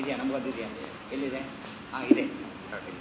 ಇದೆಯಾ ನಮಗೊಂದಿದೆಯಾ ಎಲ್ಲಿದೆ ಹಾಂ ಇದೆ Okay.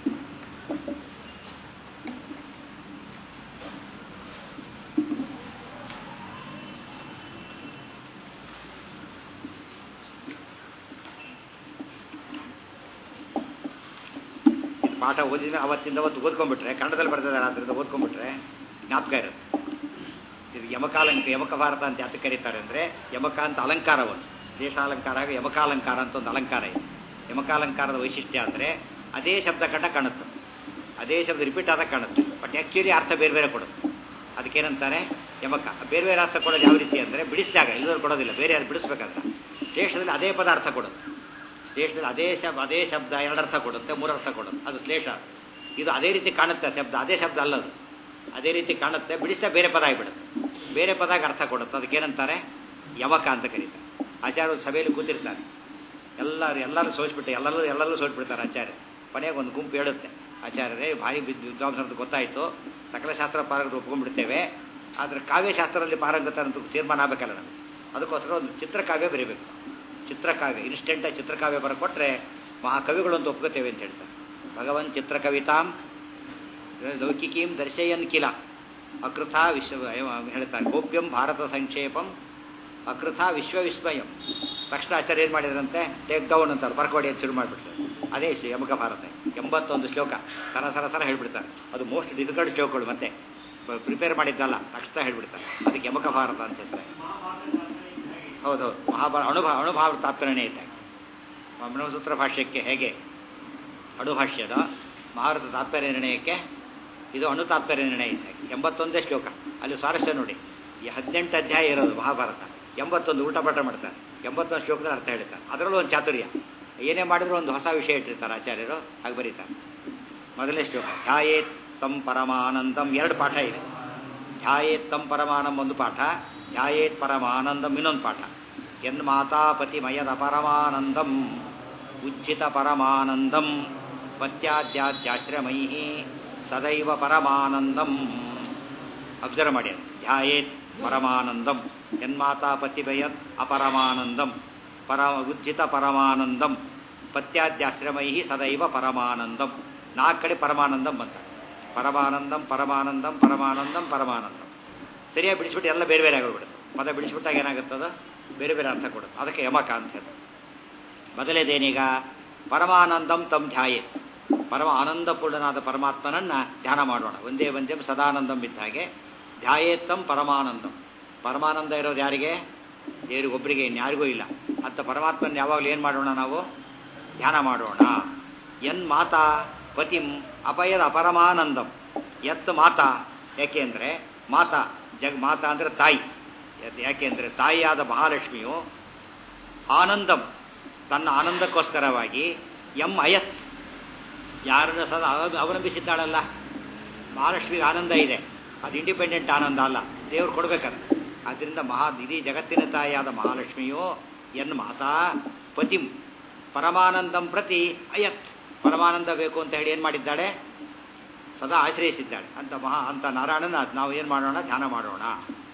ಇದು ಪಾಠ ಓದಿದ್ರೆ ಅವತ್ತಿಂದ ಅವತ್ತು ಓದ್ಕೊಂಡ್ಬಿಟ್ರೆ ಕನ್ನಡದಲ್ಲಿ ಬರ್ತಿದ್ದಾರೆ ಆದ್ದರಿಂದ ಓದ್ಕೊಂಡ್ಬಿಟ್ರೆ ಜ್ಞಾಪಕ ಇರುತ್ತೆ ಇದು ಯಮಕಾಲಂಕ ಯಮಕ ಭಾರತ ಅಂತ ಯಾತಕ್ಕೆ ಕರೀತಾರೆ ಅಂದರೆ ಯಮಕ ಅಂತ ಅಲಂಕಾರ ಒಂದು ದೇಶಾಲಂಕಾರ ಹಾಗೂ ಯಮಕಾಲಂಕಾರ ಅಂತ ಒಂದು ಅಲಂಕಾರ ಇದೆ ಯಮಕಾಲಂಕಾರದ ವೈಶಿಷ್ಟ್ಯ ಅಂದರೆ ಅದೇ ಶಬ್ದ ಕಂಡ ಕಾಣುತ್ತೆ ಅದೇ ಶಬ್ದ ರಿಪೀಟ್ ಆದಾಗ ಕಾಣುತ್ತೆ ಬಟ್ ಆ್ಯಕ್ಚುಲಿ ಅರ್ಥ ಬೇರೆ ಬೇರೆ ಕೊಡುತ್ತೆ ಅದಕ್ಕೇನಂತಾರೆ ಯಮಕ ಬೇರೆ ಬೇರೆ ಅರ್ಥ ಕೊಡೋದು ಯಾವ ರೀತಿ ಅಂದರೆ ಬಿಡಿಸಿದಾಗ ಎಲ್ಲರೂ ಕೊಡೋದಿಲ್ಲ ಬೇರೆ ಯಾರು ಬಿಡಿಸ್ಬೇಕಾದ್ರೆ ಶ್ಲೇಷದಲ್ಲಿ ಅದೇ ಪದ ಅರ್ಥ ಕೊಡುತ್ತೆ ಶ್ಲೇಷದಲ್ಲಿ ಅದೇ ಶಬ್ದ ಅದೇ ಶಬ್ದ ಎರಡು ಅರ್ಥ ಕೊಡುತ್ತೆ ಮೂರು ಅರ್ಥ ಕೊಡುತ್ತೆ ಅದು ಶ್ಲೇಷ ಇದು ಅದೇ ರೀತಿ ಕಾಣುತ್ತೆ ಶಬ್ದ ಅದೇ ಶಬ್ದ ಅಲ್ಲದು ಅದೇ ರೀತಿ ಕಾಣುತ್ತೆ ಬಿಡಿಸ್ತಾ ಬೇರೆ ಪದ ಆಗಿಬಿಡುತ್ತೆ ಬೇರೆ ಪದಾಗ ಅರ್ಥ ಕೊಡುತ್ತೆ ಅದಕ್ಕೇನಂತಾರೆ ಯಮಕ ಅಂತ ಕರೀತಾರೆ ಆಚಾರ್ಯ ಸಭೆಯಲ್ಲಿ ಕೂತಿರ್ತಾರೆ ಎಲ್ಲರೂ ಎಲ್ಲರೂ ಸೋಚ್ಬಿಟ್ಟು ಎಲ್ಲರೂ ಎಲ್ಲರೂ ಸೋಚ್ಬಿಡ್ತಾರೆ ಆಚಾರ್ಯ ಕೊನೆಗೆ ಒಂದು ಗುಂಪು ಹೇಳುತ್ತೆ ಆಚಾರ್ಯರೇ ಭಾರಿ ವಿದ್- ವಿದ್ವಾಂಸರದ್ದು ಗೊತ್ತಾಯಿತು ಸಕಲಶಾಸ್ತ್ರ ಪಾರಂಗತ ಒಪ್ಕೊಂಡ್ಬಿಡ್ತೇವೆ ಆದರೆ ಕಾವ್ಯಶಾಸ್ತ್ರದಲ್ಲಿ ಪಾರಂಗತ ಅಂತ ತೀರ್ಮಾನ ಆಗಬೇಕಲ್ಲ ನಮಗೆ ಅದಕ್ಕೋಸ್ಕರ ಒಂದು ಚಿತ್ರಕಾವ್ಯ ಬರೀಬೇಕು ಚಿತ್ರಕಾವ್ಯ ಇನ್ಸ್ಟೆಂಟಾಗಿ ಚಿತ್ರಕಾವ್ಯ ಬರಕೊಟ್ರೆ ಮಹಾಕವಿಗಳು ಅಂತ ಒಪ್ಕೋತೇವೆ ಅಂತ ಹೇಳ್ತಾರೆ ಭಗವನ್ ಚಿತ್ರಕವಿತಾಂ ಲೌಕಿಕೀಂ ದರ್ಶಯನ್ ಕಿಲ ಅಕೃಥ ವಿಶ್ವ ಹೇಳ್ತಾರೆ ಗೋಪ್ಯಂ ಭಾರತ ಸಂಕ್ಷೇಪಂ ಅಕೃಥ ವಿಶ್ವವಿಸ್ಮಯಂ ತಕ್ಷಣ ಆಚಾರ್ಯ ಏನು ಮಾಡಿದ್ರಂತೆ ಟೇಕ್ ಡೌನ್ ಅಂತಾರೆ ಬರ್ಕೊಡಿ ಅಂತ ಶುರು ಮಾಡಿಬಿಟ್ರು ಅದೇ ಶ್ರೀ ಯಮಕ ಭಾರತ ಎಂಬತ್ತೊಂದು ಶ್ಲೋಕ ಸರ ಸರ ಸರ ಹೇಳ್ಬಿಡ್ತಾರೆ ಅದು ಮೋಸ್ಟ್ ಡಿಫಿಕಲ್ಟ್ ಶ್ಲೋಕಗಳು ಮತ್ತೆ ಪ್ರಿಪೇರ್ ಮಾಡಿದ್ದಲ್ಲ ತಕ್ಷಣ ಹೇಳ್ಬಿಡ್ತಾರೆ ಅದಕ್ಕೆ ಯಮಕ ಭಾರತ ಅಂತ ಹೆಸರು ಹೌದೌದು ಮಹಾಭಾರ ಅಣುಭಾ ಅಣುಭಾವ ತಾತ್ಪರ್ಯನೇ ಇದ್ದಾಗ ಬ್ರಹ್ಮಸೂತ್ರ ಭಾಷ್ಯಕ್ಕೆ ಹೇಗೆ ಅಣುಭಾಷ್ಯದ ಮಹಾಭಾರತ ತಾತ್ಪರ್ಯ ನಿರ್ಣಯಕ್ಕೆ ಇದು ಅಣು ತಾತ್ಪರ್ಯ ನಿರ್ಣಯ ಇದ್ದಾಗ ಎಂಬತ್ತೊಂದೇ ಶ್ಲೋಕ ಅಲ್ಲಿ ಸ್ವಾರಸ್ಯ ನೋಡಿ ಈ ಹದಿನೆಂಟು ಅಧ್ಯಾಯ ಇರೋದು ಮಹಾಭಾರತ ಎಂಬತ್ತೊಂದು ಊಟ ಪಾಠ ಮಾಡ್ತಾರೆ ಎಂಬತ್ತೊಂದು ಶ್ಲೋಕದಲ್ಲಿ ಅರ್ಥ ಹೇಳ್ತಾರೆ ಅದರಲ್ಲೂ ಒಂದು ಚಾತುರ್ಯ ಏನೇ ಮಾಡಿದ್ರು ಒಂದು ಹೊಸ ವಿಷಯ ಇಟ್ಟಿರ್ತಾರೆ ಆಚಾರ್ಯರು ಹಾಗೆ ಬರೀತಾರೆ ಮೊದಲನೇ ಶ್ಲೋಕ ಧ್ಯಾಯೇತ್ ತಂ ಪರಮಾನಂದಂ ಎರಡು ಪಾಠ ಇದೆ ಧ್ಯಾಯೇತ್ ತಂ ಪರಮಾನಂ ಒಂದು ಪಾಠ ಧ್ಯಾಯೇತ್ ಪರಮಾನಂದಂ ಇನ್ನೊಂದು ಪಾಠ ಎನ್ ಮಾತಾಪತಿಮಯದ ಪರಮಾನಂದಂ ಉಜ್ಜಿತ ಪರಮಾನಂದಂ ಪತ್ಯಾದ್ಯಾಶ್ರಮೈ ಸದೈವ ಪರಮಾನಂದಂ ಅಬ್ಸರ್ವ್ ಮಾಡಿ ಅದು. ಧ್ಯಾಯೇತ್ ಪರಮಾನಂದಂ ಯನ್ಮಾತಾಪತಿಭಯತ್ ಅಪರಮಾನಂದಂ ಪರ ಉಜ್ಜಿತ ಪರಮಾನಂದಂ ಪತ್ಯಾದ್ಯಾಶ್ರಮೈ ಸದೈವ ಪರಮಾನಂದಂ ನಾಲ್ಕು ಕಡೆ ಪರಮಾನಂದಂ ಬಂತ ಪರಮಾನಂದಂ ಪರಮಾನಂದಂ ಪರಮಾನಂದಂ ಪರಮಾನಂದಂ ಸರಿಯಾಗಿ ಬಿಡಿಸ್ಬಿಟ್ಟು ಎಲ್ಲ ಬೇರೆ ಬೇರೆ ಆಗೋಗ್ಬಿಡುತ್ತೆ ಪದ ಬಿಡಿಸ್ಬಿಟ್ಟಾಗ ಏನಾಗುತ್ತದ ಬೇರೆ ಬೇರೆ ಅರ್ಥ ಕೊಡುತ್ತೆ ಅದಕ್ಕೆ ಯಮಕ ಅಂತ ಹೇಳಿ ಮೊದಲೇದೇನೀಗ ಪರಮಾನಂದಂ ತಂ ಧ್ಯಾಯೇ ಪರಮ ಆನಂದಪೂರ್ಣನಾದ ಪರಮಾತ್ಮನನ್ನ ಧ್ಯಾನ ಮಾಡೋಣ ಒಂದೇ ಒಂದೇ ಸದಾನಂದಂ ಇದ್ದ ಹಾಗೆ ಧ್ಯಾಯೇತ್ತಂ ಪರಮಾನಂದಂ ಪರಮಾನಂದ ಇರೋದು ಯಾರಿಗೆ ದೇವರಿಗೊಬ್ಬರಿಗೆ ಇನ್ಯಾರಿಗೂ ಇಲ್ಲ ಅಂತ ಪರಮಾತ್ಮನ ಯಾವಾಗಲೂ ಏನು ಮಾಡೋಣ ನಾವು ಧ್ಯಾನ ಮಾಡೋಣ ಎನ್ ಮಾತಾ ಪತಿಂ ಅಪಯದ ಅಪರಮಾನಂದಂ ಎತ್ ಮಾತಾ ಯಾಕೆಂದರೆ ಮಾತಾ ಜಗ್ ಮಾತಾ ಅಂದರೆ ತಾಯಿ ಯಾಕೆ- ಯಾಕೆಂದರೆ ತಾಯಿಯಾದ ಮಹಾಲಕ್ಷ್ಮಿಯು ಆನಂದಂ ತನ್ನ ಆನಂದಕ್ಕೋಸ್ಕರವಾಗಿ ಎಂ ಅಯತ್ ಯಾರನ್ನು ಸದಾ ಅವ- ಅವಲಂಬಿಸಿದ್ದಾಳಲ್ಲ ಮಹಾಲಕ್ಷ್ಮಿಗೆ ಆನಂದ ಇದೆ ಅದು ಇಂಡಿಪೆಂಡೆಂಟ್ ಆನಂದ ಅಲ್ಲ ದೇವ್ರು ಕೊಡ್ಬೇಕಂತ ಆದ್ದರಿಂದ ಮಹಾ ಇಡೀ ಜಗತ್ತಿನ ತಾಯಿಯಾದ ಮಹಾಲಕ್ಷ್ಮಿಯು ಎನ್ ಮಾತಾ ಪತಿಂ ಪರಮಾನಂದಂ ಪ್ರತಿ ಅಯತ್ ಪರಮಾನಂದ ಬೇಕು ಅಂತ ಹೇಳಿ ಏನು ಮಾಡಿದ್ದಾಳೆ ಸದಾ ಆಶ್ರಯಿಸಿದ್ದಾಳೆ ಅಂತ ಮಹಾ ಅಂತ ನಾರಾಯಣನ ನಾವು ಏನು ಮಾಡೋಣ ಧ್ಯಾನ ಮಾಡೋಣ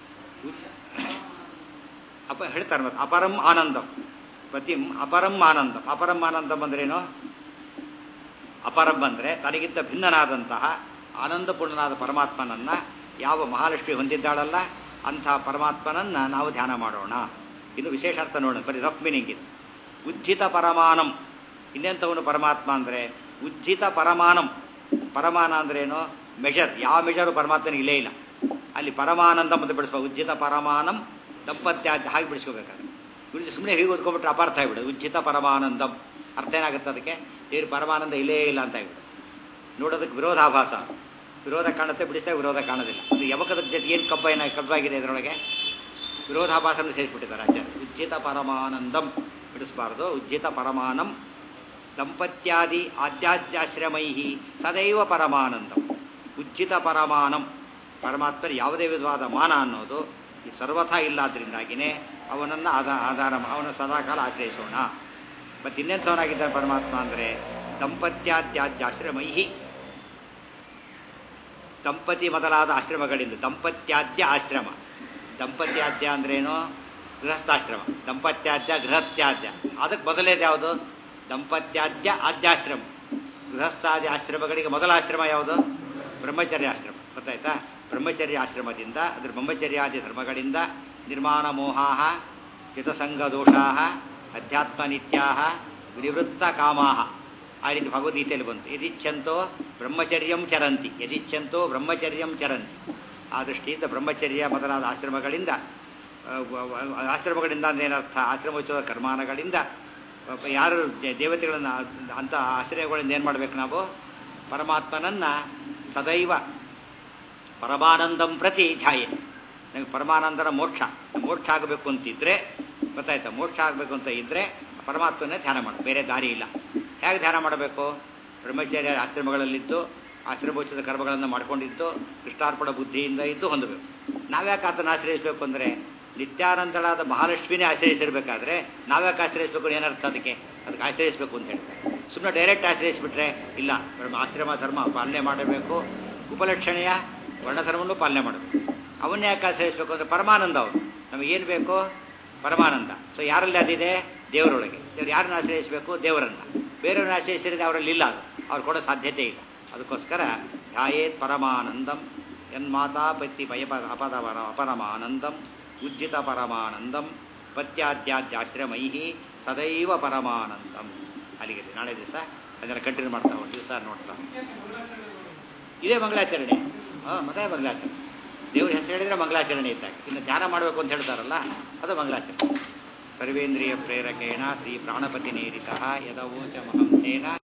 ಅಪ ಹೇಳ್ತಾರೆ ಮತ್ತೆ ಅಪರಂ ಆನಂದಂ ಪತಿಂ ಅಪರಂ ಆನಂದಂ ಅಪರಂ ಆನಂದಂ ಅಂದ್ರೇನು ಅಪರಂ ಅಂದರೆ ತನಗಿಂತ ಭಿನ್ನನಾದಂತಹ ಆನಂದಪೂರ್ಣನಾದ ಪರಮಾತ್ಮನನ್ನ ಯಾವ ಮಹಾಲಕ್ಷ್ಮಿ ಹೊಂದಿದ್ದಾಳಲ್ಲ ಅಂಥ ಪರಮಾತ್ಮನನ್ನ ನಾವು ಧ್ಯಾನ ಮಾಡೋಣ ಇದು ವಿಶೇಷ ಅರ್ಥ ನೋಡೋಣ ಬರೀ ರಫ್ ಮೀನಿಂಗ್ ಇದು ಉಜ್ಜಿತ ಪರಮಾನಂ ಇನ್ನೆಂಥವನು ಪರಮಾತ್ಮ ಅಂದರೆ ಉಜ್ಜಿತ ಪರಮಾನಂ ಪರಮಾನ ಅಂದ್ರೇನು ಮೆಷರ್ ಯಾವ ಮೆಷರು ಪರಮಾತ್ಮನಿಗೆ ಇಲ್ಲೇ ಇಲ್ಲ ಅಲ್ಲಿ ಪರಮಾನಂದಂ ಅಂತ ಬಿಡಿಸ್ಬೇಕು ಉಜ್ಜಿತ ಪರಮಾನಂ ದಂಪತ್ಯಾದ್ಯ ಹಾಗೆ ಬಿಡಿಸ್ಕೋಬೇಕಾದ್ರೆ ಬಿಡಿಸಿ ಸುಮ್ಮನೆ ಹೀಗೆ ಓದ್ಕೊಂಡ್ಬಿಟ್ರೆ ಅಪಾರ್ಥ ಆಗಿಬಿಡು ಉಜ್ಜಿತ ಪರಮಾನಂದಂ ಅರ್ಥ ಏನಾಗುತ್ತೆ ಅದಕ್ಕೆ ದೇವ್ರ ಪರಮಾನಂದ ಇಲ್ಲೇ ಇಲ್ಲ ಅಂತ ಆಗಿಬಿಡು ನೋಡೋದಕ್ಕೆ ವಿರೋಧಾಭಾಸ ವಿರೋಧ ಕಾಣುತ್ತೆ ಬಿಡಿಸಿದಾಗ ವಿರೋಧ ಕಾಣೋದಿಲ್ಲ ಅದು ಯವಕದ ಜೊತೆ ಏನು ಕಬ್ಬೈನ ಕಬ್ಬಾಗಿದೆ ಇದರೊಳಗೆ ವಿರೋಧಾಭಾಸನ ಸೇರಿಸ್ಬಿಟ್ಟಿದ್ದಾರೆ ಆಚಾರ್ಯ ಉಜ್ಜಿತ ಪರಮಾನಂದಂ ಬಿಡಿಸಬಾರ್ದು ಉಜ್ಜಿತ ಪರಮಾನಂ ದಂಪತ್ಯಾದಿ ಆದ್ಯಾದ್ಯಾಶ್ರಮೈ ಸದೈವ ಪರಮಾನಂದಂ ಉಜ್ಜಿತ ಪರಮಾನಂ ಪರಮಾತ್ಮರ ಯಾವುದೇ ವಿಧವಾದ ಮಾನ ಅನ್ನೋದು ಈ ಸರ್ವಥಾ ಇಲ್ಲಾದ್ರಿಂದಾಗಿನೇ ಅವನನ್ನು ಆಧಾರ ಆಧಾರ ಅವನ ಸದಾಕಾಲ ಆಶ್ರಯಿಸೋಣ ಮತ್ತು ಇನ್ನೆಂಥವನಾಗಿದ್ದಾನೆ ಪರಮಾತ್ಮ ಅಂದರೆ ದಂಪತ್ಯಾದ್ಯಾದ್ಯಾಶ್ರಮೈ ದಂಪತಿ ಮೊದಲಾದ ಆಶ್ರಮಗಳಿಂದ ದಂಪತ್ಯಾದ್ಯ ಆಶ್ರಮ ದಂಪತ್ಯಾದ್ಯ ಅಂದ್ರೇನು ಗೃಹಸ್ಥಾಶ್ರಮ ದಂಪತ್ಯಾದ್ಯ ಗೃಹತ್ಯಾದ್ಯ ಅದಕ್ಕೆ ಮೊದಲೇದು ಯಾವುದು ದಂಪತ್ಯಾದ್ಯ ಆದ್ಯಾಶ್ರಮ ಗೃಹಸ್ಥಾದಿ ಆಶ್ರಮಗಳಿಗೆ ಮೊದಲ ಆಶ್ರಮ ಯಾವುದು ಬ್ರಹ್ಮಚರ್ಯ ಆಶ್ರಮ ಗೊತ್ತಾಯ್ತಾ ಬ್ರಹ್ಮಚರ್ಯ ಆಶ್ರಮದಿಂದ ಅದ್ರ ಬ್ರಹ್ಮಚರ್ಯಾದಿ ಧರ್ಮಗಳಿಂದ ನಿರ್ಮಾಣ ಮೋಹಾಹ ಚಿತಸಂಗ ದೋಷಾಹ ಅಧ್ಯಾತ್ಮ ನಿತ್ಯಾಹ ನಿವೃತ್ತ ಕಾಮಾಹ ಆ ರೀತಿ ಭಗವದ್ಗೀತೆಯಲ್ಲಿ ಬಂತು ಯದಿಚ್ಛಂತೋ ಬ್ರಹ್ಮಚರ್ಯಂ ಚರಂತಿ ಯದಿಚ್ಛಂತೋ ಬ್ರಹ್ಮಚರ್ಯಂ ಚರಂತಿ ಆ ದೃಷ್ಟಿಯಿಂದ ಬ್ರಹ್ಮಚರ್ಯ ಮೊದಲಾದ ಆಶ್ರಮಗಳಿಂದ ಆ, ವ- ವ- ಆಶ್ರಮಗಳಿಂದ ಅಂದ್ರೆ ಏನರ್ಥ ಆಶ್ರಮೋತ್ಸವ ಕರ್ಮಾನಗಳಿಂದ ಆ, ಯಾರು ದೇ- ದೇವತೆಗಳನ್ನು ಅಂಥ ಆಶ್ರಯಗಳಿಂದ ಏನು ಮಾಡಬೇಕು ನಾವು ಪರಮಾತ್ಮನನ್ನ ಸದೈವ ಪರಮಾನಂದಂ ಪ್ರತಿ ಧ್ಯಾಯೆ ನನಗೆ ಪರಮಾನಂದರ ಮೋಕ್ಷ ಮೋಕ್ಷ ಆಗಬೇಕು ಅಂತಿದ್ರೆ ಗೊತ್ತಾಯ್ತಾ ಮೋಕ್ಷ ಆಗಬೇಕು ಅಂತ ಇದ್ದರೆ ಪರಮಾತ್ಮನೇ ಧ್ಯಾನ ಮಾಡು ಬೇರೆ ದಾರಿ ಇಲ್ಲ ಹೇಗೆ ಧ್ಯಾನ ಮಾಡಬೇಕು ಬ್ರಹ್ಮಚರ್ಯ ಆಶ್ರಮಗಳಲ್ಲಿದ್ದು ಆಶ್ರಮೋಚಿತ ಕರ್ಮಗಳನ್ನು ಮಾಡ್ಕೊಂಡಿದ್ದು ಕೃಷ್ಣಾರ್ಪಣ ಬುದ್ಧಿಯಿಂದ ಇದ್ದು ಹೊಂದಬೇಕು ನಾವ್ಯಾಕೆ ಆತನ ಆಶ್ರಯಿಸಬೇಕು ಅಂದರೆ ನಿತ್ಯಾನಂದಳಾದ ಮಹಾಲಕ್ಷ್ಮಿನೇ ಆಶ್ರಯಿಸಿರ್ಬೇಕಾದ್ರೆ ನಾವ್ಯಾಕೆ ಆಶ್ರಯಿಸಬೇಕು ಏನರ್ಥ ಅದಕ್ಕೆ ಅದಕ್ಕೆ ಆಶ್ರಯಿಸಬೇಕು ಅಂತ ಹೇಳ್ತಾರೆ ಸುಮ್ಮನೆ ಡೈರೆಕ್ಟ್ ಆಶ್ರಯಿಸಿಬಿಟ್ರೆ ಇಲ್ಲ ಬ್ರಹ್ಮ ಆಶ್ರಮ ಧರ್ಮ ಪಾಲನೆ ಮಾಡಬೇಕು ಉಪಲಕ್ಷಣೆಯ ವರ್ಣಧರ್ಮವನ್ನು ಪಾಲನೆ ಮಾಡಬೇಕು ಅವನ್ನೇ ಯಾಕೆ ಆಶ್ರಯಿಸಬೇಕು ಅಂದರೆ ಪರಮಾನಂದ ಅವರು ನಮಗೇನು ಬೇಕು ಪರಮಾನಂದ ಸೊ ಯಾರಲ್ಲಿ ಅದಿದೆ ದೇವರೊಳಗೆ ದೇವ್ರು ಯಾರನ್ನ ಆಶ್ರಯಿಸಬೇಕು ದೇವರನ್ನ ಬೇರೆಯವ್ರನ್ನ ಆಶ್ರಯಿಸಿದ್ರೆ ಅವರಲ್ಲಿ ಇಲ್ಲ ಅದು ಅವ್ರು ಕೊಡೋ ಸಾಧ್ಯತೆ ಇಲ್ಲ ಅದಕ್ಕೋಸ್ಕರ ಧ್ಯಾಯೇತ್ ಪರಮಾನಂದಂ ಯನ್ಮಾತಾ ಪತ್ತಿ ಭಯಪ ಅಪದ ಅಪರಮಾನಂದಂ ಉಜ್ಜಿತ ಪರಮಾನಂದಂ ಪತ್ಯಾದ್ಯಾದ್ಯಾಶ್ರಮೈ ಸದೈವ ಪರಮಾನಂದಂ ಅಲ್ಲಿಗೆ ನಾಳೆ ದಿವಸ ಅದನ್ನು ಕಂಟಿನ್ಯೂ ಮಾಡ್ತಾ ಒಂದು ದಿವಸ ನೋಡ್ತಾ ಇದೇ ಮಂಗಳಾಚರಣೆ ಹಾಂ ಮತ್ತೆ ಮಂಗಳಾಚರಣೆ ದೇವ್ರ ಹೆಸರು ಹೇಳಿದ್ರೆ ಮಂಗಳಾಚರಣೆ ಇದ್ದಾಗ ಇನ್ನು ಧ್ಯಾನ ಮಾಡಬೇಕು ಅಂತ ಹೇಳ್ತಾರಲ್ಲ ಅದು ಮಂಗಳಾಚರಣೆ ಸರ್ವೇಂದ್ರಿಯ ಪ್ರೇರಕೇಣ ಶ್ರೀ ಪ್ರಾಣಪತಿ ನೇರಿತ ಯದವೋಚ ಮಹಂಸೇನ